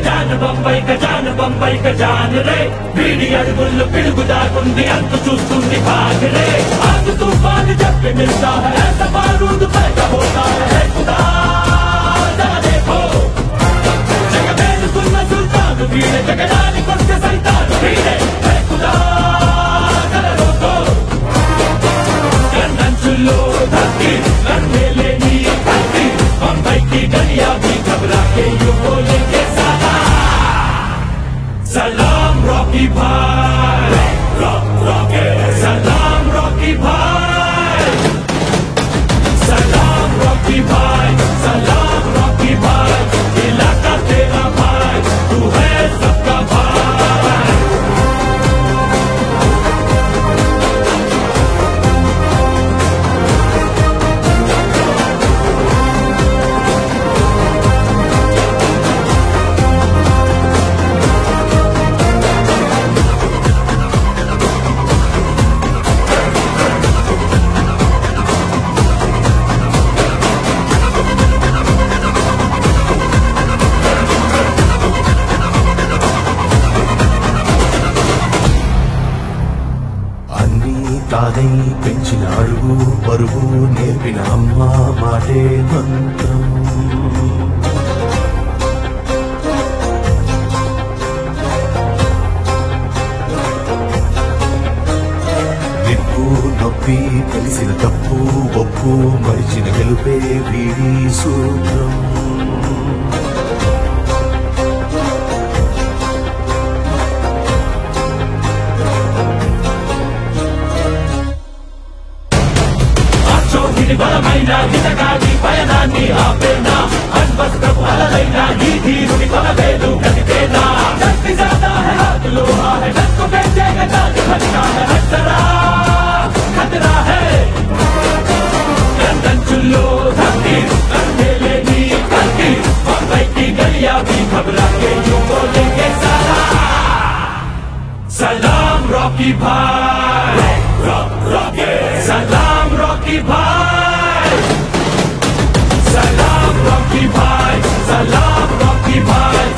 గజాన బొంబై గజాన బొంబై గజాన రే వీడి అడుగుల్లో పిడుగు దాకుంది అంత చూస్తుంది భాగరే ఆగు తూఫాన్ చెప్పి మిల్తా है ऐसा बारूद पैदा होता है खुदा जरा देखो జగమేలుతున్న సుల్తాను వీడే జగడానికొచ్చే సైతాను వీడే హే ఖుదా కలలోతో కన్నంచుల్లో ధర్తి కన్నేలే నీ కత్తి బొంబైకి గడియా भी घबरा के यूं बोलेंगे सलाम सलाम रॉकी भाई रॉक रॉके सलाम रॉकी भाई सलाम रॉकी भाई सलाम रॉकी भाई इलाका तेरा भाई तू है सबका भाई అన్నీ తానై పెంచిన అడుగు పరుగు నేర్పిన అమ్మ మాటే మంత్రం నిప్పు నొప్పి కలిసిన తప్పు ఒప్పు మరిచిన గెలుపే వీడి సూత్రం అశోకిని బలమైన హితగాని పయనాన్ని ఆపేనా అన్వస్త్రపు అలలైన ఈ ధీరుని కొలవేలు కదిపేనా శక్తి జాతా है हाथ लोहा है डर को बेचेगा जान खतरा है खतरा खतरा है లంచుల్లో ధర్తి అంధేలే నీ కత్తి బొంబై की गलियां भी घबरा के यूं बोलेंगे सलाम सलाम रॉकी भाई रॉक रॉके सलाम रॉकी भाई सलाम रॉकी भाई सलाम रॉकी भाई